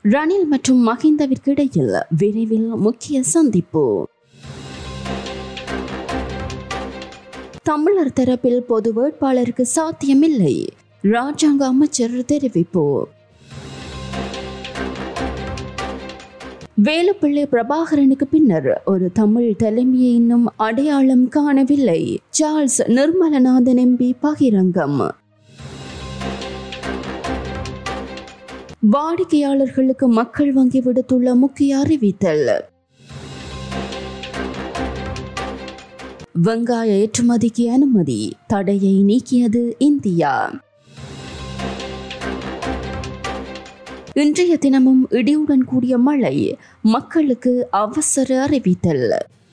ரணில் மற்றும் மஹிந்தவிற்கு இடையில் விரைவில் முக்கிய சந்திப்பு தமிழர் தரப்பில் பொது வேட்பாளருக்கு சாத்தியமில்லை ராஜாங்க அமைச்சர் தெரிவிப்பு வேலுப்பிள்ளை பிரபாகரனுக்கு பின்னர் ஒரு தமிழ் தலைமையை இன்னும் அடையாளம் காணவில்லை சார்ல்ஸ் நிர்மலநாதன் எம்பி பகிரங்கம் வாடிக்கையாளர்களுக்கு மக்கள் வங்கி விடுத்துள்ள முக்கிய அறிவித்தல் வெங்காய ஏற்றுமதிக்கு அனுமதி தடையை நீக்கியது இந்தியா இன்றைய தினமும் இடியுடன் கூடிய மழை மக்களுக்கு அவசர அறிவித்தல்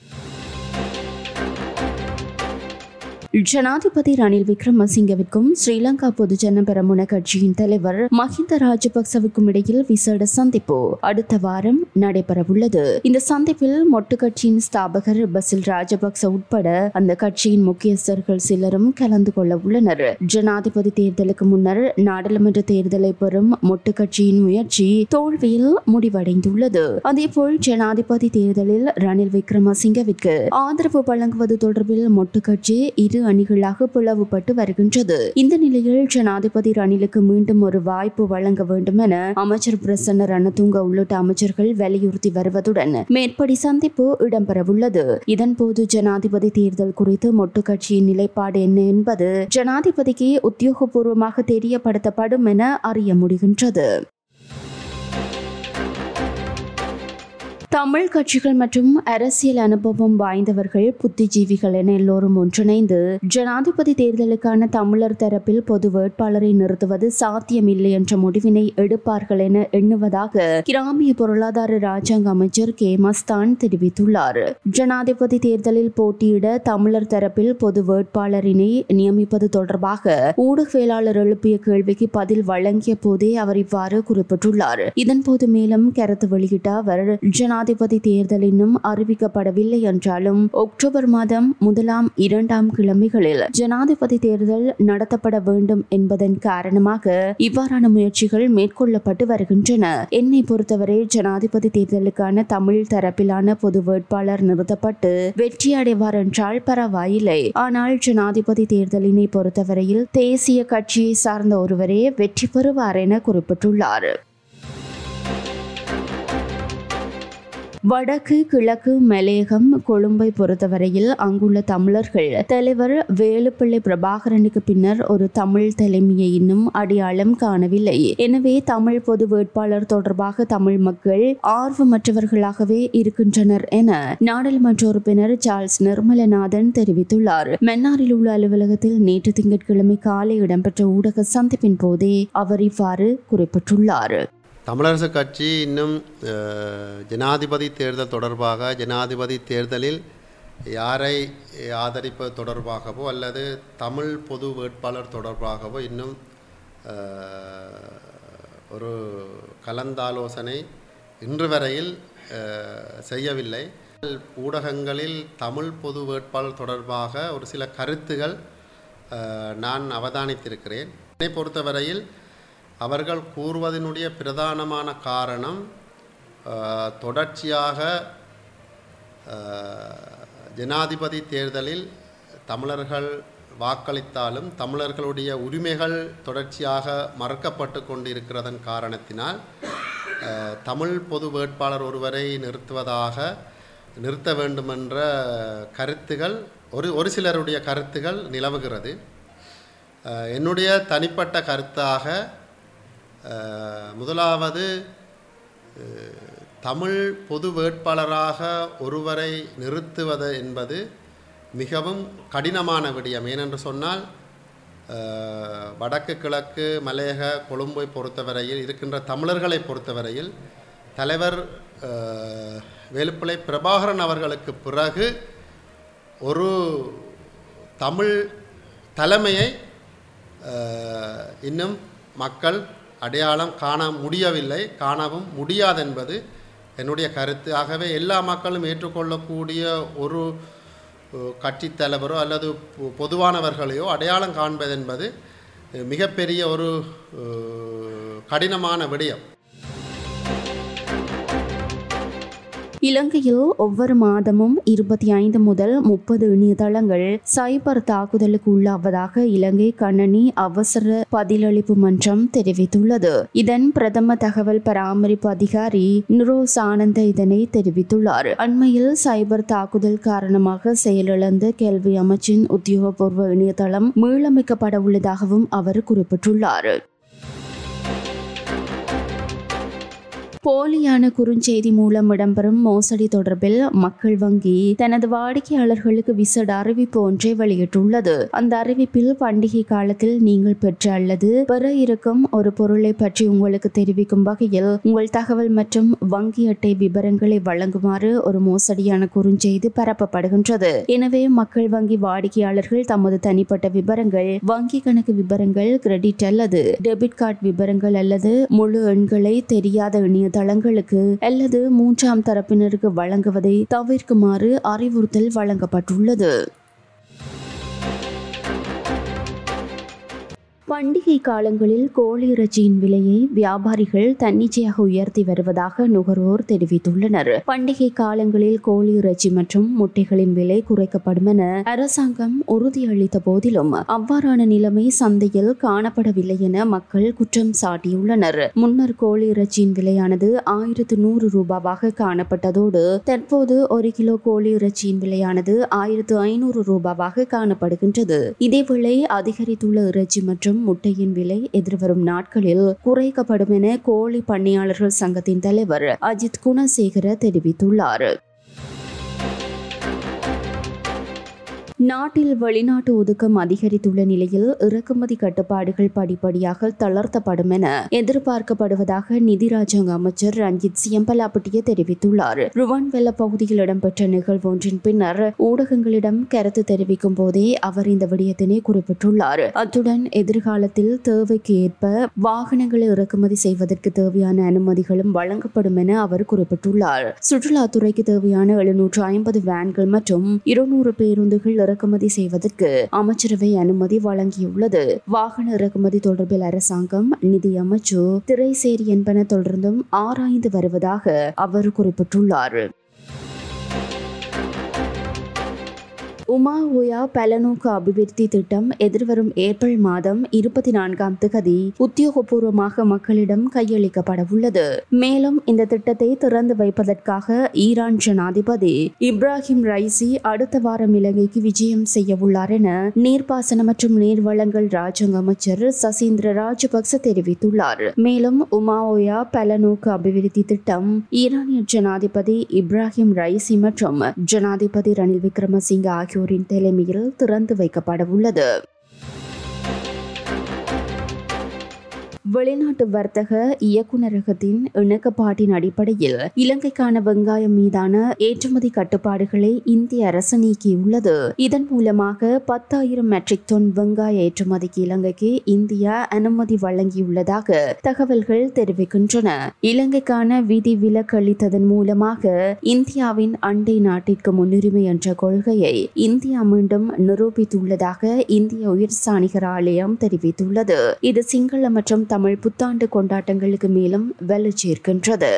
ஜனாதிபதி ரணில் விக்ரமசிங்கவிற்கும் ஸ்ரீலங்கா பொதுஜன பெரமுன கட்சியின் தலைவர் மஹிந்த ராஜபக்சவுக்கும் இடையில் விசேட சந்திப்பு அடுத்த வாரம் நடைபெறவுள்ளது இந்த சந்திப்பில் மொட்டு கட்சியின் ஸ்தாபகர் பசில் ராஜபக்ச உட்பட அந்த கட்சியின் முக்கியஸ்தர்கள் சிலரும் கலந்து கொள்ள உள்ளனர் ஜனாதிபதி தேர்தலுக்கு முன்னர் நாடாளுமன்ற தேர்தலை பெறும் மொட்டு கட்சியின் முயற்சி தோல்வியில் முடிவடைந்துள்ளது அதேபோல் ஜனாதிபதி தேர்தலில் ரணில் விக்ரமசிங்கவிற்கு ஆதரவு வழங்குவது தொடர்பில் மொட்டு கட்சி இரு அணிகளாக பிளவுபட்டு வருகின்றது இந்த நிலையில் ஜனாதிபதி ரணிலுக்கு மீண்டும் ஒரு வாய்ப்பு வழங்க வேண்டும் என அமைச்சர் பிரசன்ன ரணதுங்க உள்ளிட்ட அமைச்சர்கள் வலியுறுத்தி வருவதுடன் மேற்படி சந்திப்பு இடம்பெறவுள்ளது இதன்போது ஜனாதிபதி தேர்தல் குறித்து மொட்டு கட்சியின் நிலைப்பாடு என்ன என்பது ஜனாதிபதிக்கு உத்தியோகபூர்வமாக தெரியப்படுத்தப்படும் என அறிய முடிகின்றது தமிழ் கட்சிகள் மற்றும் அரசியல் அனுபவம் வாய்ந்தவர்கள் புத்திஜீவிகள் என எல்லோரும் ஒன்றிணைந்து ஜனாதிபதி தேர்தலுக்கான தமிழர் தரப்பில் பொது வேட்பாளரை நிறுத்துவது சாத்தியமில்லை என்ற முடிவினை எடுப்பார்கள் என எண்ணுவதாக கிராமிய பொருளாதார ராஜாங்க அமைச்சர் கே மஸ்தான் தெரிவித்துள்ளார் ஜனாதிபதி தேர்தலில் போட்டியிட தமிழர் தரப்பில் பொது வேட்பாளரினை நியமிப்பது தொடர்பாக ஊடகவியலாளர் எழுப்பிய கேள்விக்கு பதில் வழங்கிய போதே அவர் இவ்வாறு குறிப்பிட்டுள்ளார் இதன்போது மேலும் கருத்து வெளியிட்ட அவர் ஜனா ஜனாதிபதி தேர்தல் இன்னும் அறிவிக்கப்படவில்லை என்றாலும் அக்டோபர் மாதம் முதலாம் இரண்டாம் கிழமைகளில் ஜனாதிபதி தேர்தல் நடத்தப்பட வேண்டும் என்பதன் காரணமாக இவ்வாறான முயற்சிகள் மேற்கொள்ளப்பட்டு வருகின்றன என்னை பொறுத்தவரை ஜனாதிபதி தேர்தலுக்கான தமிழ் தரப்பிலான பொது வேட்பாளர் நிறுத்தப்பட்டு வெற்றி அடைவார் என்றால் பரவாயில்லை ஆனால் ஜனாதிபதி தேர்தலினை பொறுத்தவரையில் தேசிய கட்சியை சார்ந்த ஒருவரே வெற்றி பெறுவார் என குறிப்பிட்டுள்ளார் வடக்கு கிழக்கு மலையகம் கொழும்பை பொறுத்தவரையில் அங்குள்ள தமிழர்கள் தலைவர் வேலுப்பிள்ளை பிரபாகரனுக்கு பின்னர் ஒரு தமிழ் தலைமையை இன்னும் அடையாளம் காணவில்லை எனவே தமிழ் பொது வேட்பாளர் தொடர்பாக தமிழ் மக்கள் ஆர்வமற்றவர்களாகவே இருக்கின்றனர் என நாடாளுமன்ற உறுப்பினர் சார்ல்ஸ் நிர்மலநாதன் தெரிவித்துள்ளார் மன்னாரில் உள்ள அலுவலகத்தில் நேற்று திங்கட்கிழமை காலை இடம்பெற்ற ஊடக சந்திப்பின் போதே அவர் இவ்வாறு குறிப்பிட்டுள்ளார் தமிழரசு கட்சி இன்னும் அஹ், ஜனாதிபதி தேர்தல் தொடர்பாக ஜனாதிபதி தேர்தலில் யாரை ஆதரிப்பது தொடர்பாகவோ அல்லது தமிழ் பொது வேட்பாளர் தொடர்பாகவோ இன்னும் அஹ், ஒரு கலந்தாலோசனை இன்று வரையில் அஹ், செய்யவில்லை ஊடகங்களில் தமிழ் பொது வேட்பாளர் தொடர்பாக ஒரு சில கருத்துகள் அஹ், நான் அவதானித்திருக்கிறேன் என்னை பொறுத்தவரையில் அவர்கள் கூறுவதனுடைய பிரதானமான காரணம் அஹ், தொடர்ச்சியாக அஹ், ஜனாதிபதி தேர்தலில் தமிழர்கள் வாக்களித்தாலும் தமிழர்களுடைய உரிமைகள் தொடர்ச்சியாக மறுக்கப்பட்டு கொண்டிருக்கிறதன் காரணத்தினால் அஹ், தமிழ் பொது வேட்பாளர் ஒருவரை நிறுத்துவதாக நிறுத்த வேண்டுமென்ற கருத்துகள் ஒரு ஒரு சிலருடைய கருத்துகள் நிலவுகிறது அஹ், என்னுடைய தனிப்பட்ட கருத்தாக அஹ், முதலாவது அஹ், தமிழ் பொது வேட்பாளராக ஒருவரை நிறுத்துவது என்பது மிகவும் கடினமான விடயம் ஏனென்று சொன்னால் அஹ், வடக்கு கிழக்கு மலையக கொழும்பை பொறுத்தவரையில் இருக்கின்ற தமிழர்களை பொறுத்தவரையில் தலைவர் அஹ், வேலுப்பிள்ளை பிரபாகரன் அவர்களுக்கு பிறகு ஒரு தமிழ் தலைமையை அஹ், இன்னும் மக்கள் அடையாளம் காண முடியவில்லை காணவும் முடியாதென்பது என்னுடைய கருத்து ஆகவே எல்லா மக்களும் ஏற்றுக்கொள்ளக்கூடிய ஒரு அஹ், கட்சித் தலைவரோ அல்லது பொ- பொதுவானவர்களையோ அடையாளம் காண்பதென்பது அஹ், மிகப்பெரிய ஒரு அஹ், கடினமான விடயம் இலங்கையில் ஒவ்வொரு மாதமும் இருபத்தி ஐந்து முதல் முப்பது இணையதளங்கள் சைபர் தாக்குதலுக்கு உள்ளாவதாக இலங்கை கணனி அவசர பதிலளிப்பு மன்றம் தெரிவித்துள்ளது இதன் பிரதம தகவல் பராமரிப்பு அதிகாரி நிரோஸ் ஆனந்த இதனை தெரிவித்துள்ளார் அண்மையில் சைபர் தாக்குதல் காரணமாக செயலிழந்த கேள்வி அமைச்சின் உத்தியோகபூர்வ இணையதளம் மீளமைக்கப்பட உள்ளதாகவும் அவர் குறிப்பிட்டுள்ளார் போலியான குறுஞ்செய்தி மூலம் இடம்பெறும் மோசடி தொடர்பில் மக்கள் வங்கி தனது வாடிக்கையாளர்களுக்கு விசட அறிவிப்பு ஒன்றை வெளியிட்டுள்ளது அந்த அறிவிப்பில் பண்டிகை காலத்தில் நீங்கள் பெற்ற அல்லது பெற இருக்கும் ஒரு பொருளை பற்றி உங்களுக்கு தெரிவிக்கும் வகையில் உங்கள் தகவல் மற்றும் வங்கி அட்டை விவரங்களை வழங்குமாறு ஒரு மோசடியான குறுஞ்செய்தி பரப்பப்படுகின்றது எனவே மக்கள் வங்கி வாடிக்கையாளர்கள் தமது தனிப்பட்ட விவரங்கள் வங்கி கணக்கு விவரங்கள் கிரெடிட் அல்லது டெபிட் கார்டு விவரங்கள் அல்லது முழு எண்களை தெரியாத இணைய தளங்களுக்கு அல்லது மூன்றாம் தரப்பினருக்கு வழங்குவதை தவிர்க்குமாறு அறிவுறுத்தல் வழங்கப்பட்டுள்ளது பண்டிகை காலங்களில் கோழி இறைச்சியின் விலையை வியாபாரிகள் தன்னிச்சையாக உயர்த்தி வருவதாக நுகர்வோர் தெரிவித்துள்ளனர் பண்டிகை காலங்களில் கோழி இறைச்சி மற்றும் முட்டைகளின் விலை குறைக்கப்படும் என அரசாங்கம் உறுதியளித்த போதிலும் அவ்வாறான நிலைமை சந்தையில் காணப்படவில்லை என மக்கள் குற்றம் சாட்டியுள்ளனர் முன்னர் கோழி இறைச்சியின் விலையானது ஆயிரத்து நூறு ரூபாவாக காணப்பட்டதோடு தற்போது ஒரு கிலோ கோழி இறைச்சியின் விலையானது ஆயிரத்து ஐநூறு ரூபாவாக காணப்படுகின்றது இதேவேளை அதிகரித்துள்ள இறைச்சி மற்றும் முட்டையின் விலை எதிர்வரும் நாட்களில் குறைக்கப்படும் என கோழி பண்ணையாளர்கள் சங்கத்தின் தலைவர் அஜித் குணசேகர தெரிவித்துள்ளார் நாட்டில் வெளிநாட்டு ஒதுக்கம் அதிகரித்துள்ள நிலையில் இறக்குமதி கட்டுப்பாடுகள் படிப்படியாக தளர்த்தப்படும் என எதிர்பார்க்கப்படுவதாக நிதி ராஜாங்க அமைச்சர் ரஞ்சித் சியம்பலாப்பட்டிய தெரிவித்துள்ளார் ருவான்வெல்ல பகுதியில் இடம்பெற்ற நிகழ்வு ஒன்றின் பின்னர் ஊடகங்களிடம் கருத்து தெரிவிக்கும் போதே அவர் இந்த விடயத்தினை குறிப்பிட்டுள்ளார் அத்துடன் எதிர்காலத்தில் தேவைக்கு ஏற்ப வாகனங்களை இறக்குமதி செய்வதற்கு தேவையான அனுமதிகளும் வழங்கப்படும் என அவர் குறிப்பிட்டுள்ளார் சுற்றுலாத்துறைக்கு தேவையான எழுநூற்று ஐம்பது வேன்கள் மற்றும் இருநூறு பேருந்துகள் இறக்குமதி செய்வதற்கு அமைச்சரவை அனுமதி வழங்கியுள்ளது வாகன இறக்குமதி தொடர்பில் அரசாங்கம் நிதி அமைச்சு திரைசேரி என்பன தொடர்ந்தும் ஆராய்ந்து வருவதாக அவர் குறிப்பிட்டுள்ளார் உமா உயா பலநோக்கு அபிவிருத்தி திட்டம் எதிர்வரும் ஏப்ரல் மாதம் இருபத்தி நான்காம் திகதி உத்தியோகபூர்வமாக மக்களிடம் கையளிக்கப்பட உள்ளது மேலும் இந்த திட்டத்தை திறந்து வைப்பதற்காக ஈரான் ஜனாதிபதி இப்ராஹிம் ரைசி அடுத்த வாரம் இலங்கைக்கு விஜயம் செய்ய உள்ளார் என நீர்ப்பாசன மற்றும் நீர்வளங்கள் ராஜாங்க அமைச்சர் சசீந்திர ராஜபக்ச தெரிவித்துள்ளார் மேலும் உமா ஓயா பலநோக்கு அபிவிருத்தி திட்டம் ஈரானிய ஜனாதிபதி இப்ராஹிம் ரைசி மற்றும் ஜனாதிபதி ரணில் விக்ரமசிங்க ஆகியோரின் தலைமையில் திறந்து வைக்கப்பட உள்ளது வெளிநாட்டு வர்த்தக இயக்குநரகத்தின் இணக்கப்பாட்டின் அடிப்படையில் இலங்கைக்கான வெங்காயம் மீதான ஏற்றுமதி கட்டுப்பாடுகளை இந்திய அரசு நீக்கியுள்ளது இதன் மூலமாக பத்தாயிரம் மெட்ரிக் டன் வெங்காய ஏற்றுமதிக்கு இலங்கைக்கு இந்தியா அனுமதி வழங்கியுள்ளதாக தகவல்கள் தெரிவிக்கின்றன இலங்கைக்கான விதி விலக்கு அளித்ததன் மூலமாக இந்தியாவின் அண்டை நாட்டிற்கு முன்னுரிமை என்ற கொள்கையை இந்தியா மீண்டும் நிரூபித்துள்ளதாக இந்திய உயர்ஸ்தானிகர் ஆலயம் தெரிவித்துள்ளது இது சிங்கள மற்றும் தமிழ் புத்தாண்டு கொண்டாட்டங்களுக்கு மேலும் வலு சேர்க்கின்றது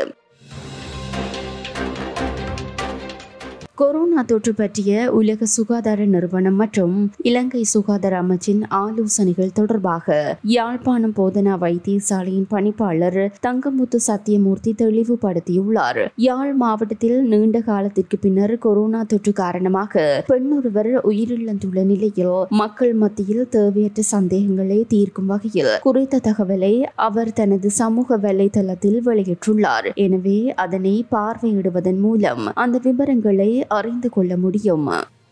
கொரோனா தொற்று பற்றிய உலக சுகாதார நிறுவனம் மற்றும் இலங்கை சுகாதார அமைச்சின் ஆலோசனைகள் தொடர்பாக யாழ்ப்பாணம் போதனா வைத்தியசாலையின் பணிப்பாளர் தங்கமுத்து சத்தியமூர்த்தி தெளிவுபடுத்தியுள்ளார் யாழ் மாவட்டத்தில் நீண்ட காலத்திற்கு பின்னர் கொரோனா தொற்று காரணமாக பெண்ணொருவர் உயிரிழந்துள்ள நிலையில் மக்கள் மத்தியில் தேவையற்ற சந்தேகங்களை தீர்க்கும் வகையில் குறித்த தகவலை அவர் தனது சமூக வலைதளத்தில் வெளியிட்டுள்ளார் எனவே அதனை பார்வையிடுவதன் மூலம் அந்த விவரங்களை அறிந்து கொள்ள முடியும்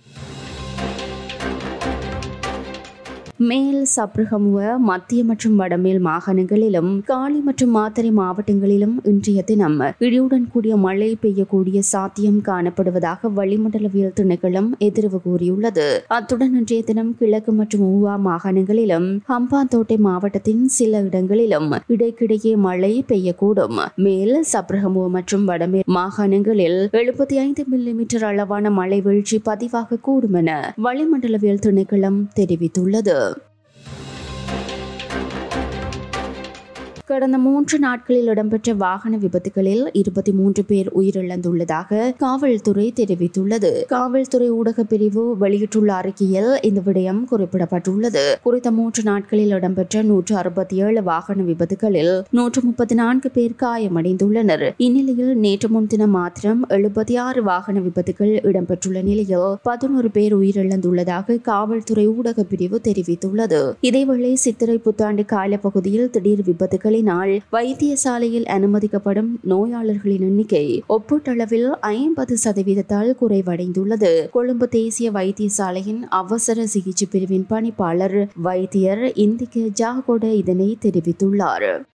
மேல் சப்ரகமுவ மத்திய மற்றும் வடமேல் மாகாணங்களிலும் காலி மற்றும் மாத்தறை மாவட்டங்களிலும் இன்றைய தினம் இடியுடன் கூடிய மழை பெய்யக்கூடிய சாத்தியம் காணப்படுவதாக வளிமண்டலவியல் திணைக்களம் எதிர்வு கூறியுள்ளது அத்துடன் இன்றைய தினம் கிழக்கு மற்றும் ஊவா மாகாணங்களிலும் ஹம்பாந்தோட்டை மாவட்டத்தின் சில இடங்களிலும் இடைக்கிடையே மழை பெய்யக்கூடும் மேல் சப்ரகமுவ மற்றும் வடமேல் மாகாணங்களில் எழுபத்தி ஐந்து மில்லிமீட்டர் அளவான மழை வீழ்ச்சி பதிவாக கூடும் என வளிமண்டலவியல் திணைக்களம் தெரிவித்துள்ளது கடந்த மூன்று நாட்களில் இடம்பெற்ற வாகன விபத்துகளில் இருபத்தி மூன்று பேர் உயிரிழந்துள்ளதாக காவல்துறை தெரிவித்துள்ளது காவல்துறை ஊடக பிரிவு வெளியிட்டுள்ள அறிக்கையில் இந்த விடயம் குறிப்பிடப்பட்டுள்ளது குறித்த மூன்று நாட்களில் இடம்பெற்ற நூற்று அறுபத்தி ஏழு வாகன விபத்துகளில் நூற்று முப்பத்தி நான்கு பேர் காயமடைந்துள்ளனர் இந்நிலையில் நேற்று முன்தினம் மாத்திரம் எழுபத்தி ஆறு வாகன விபத்துகள் இடம்பெற்றுள்ள நிலையில் பதினோரு பேர் உயிரிழந்துள்ளதாக காவல்துறை ஊடக பிரிவு தெரிவித்துள்ளது இதேவேளை சித்திரை புத்தாண்டு கால பகுதியில் திடீர் விபத்துகளினால் வைத்தியசாலையில் அனுமதிக்கப்படும் நோயாளர்களின் எண்ணிக்கை ஒப்பீட்டளவில் ஐம்பது சதவீதத்தால் குறைவடைந்துள்ளது கொழும்பு தேசிய வைத்தியசாலையின் அவசர சிகிச்சை பிரிவின் பணிப்பாளர் வைத்தியர் இந்திக்கு ஜாகோட இதனை தெரிவித்துள்ளார்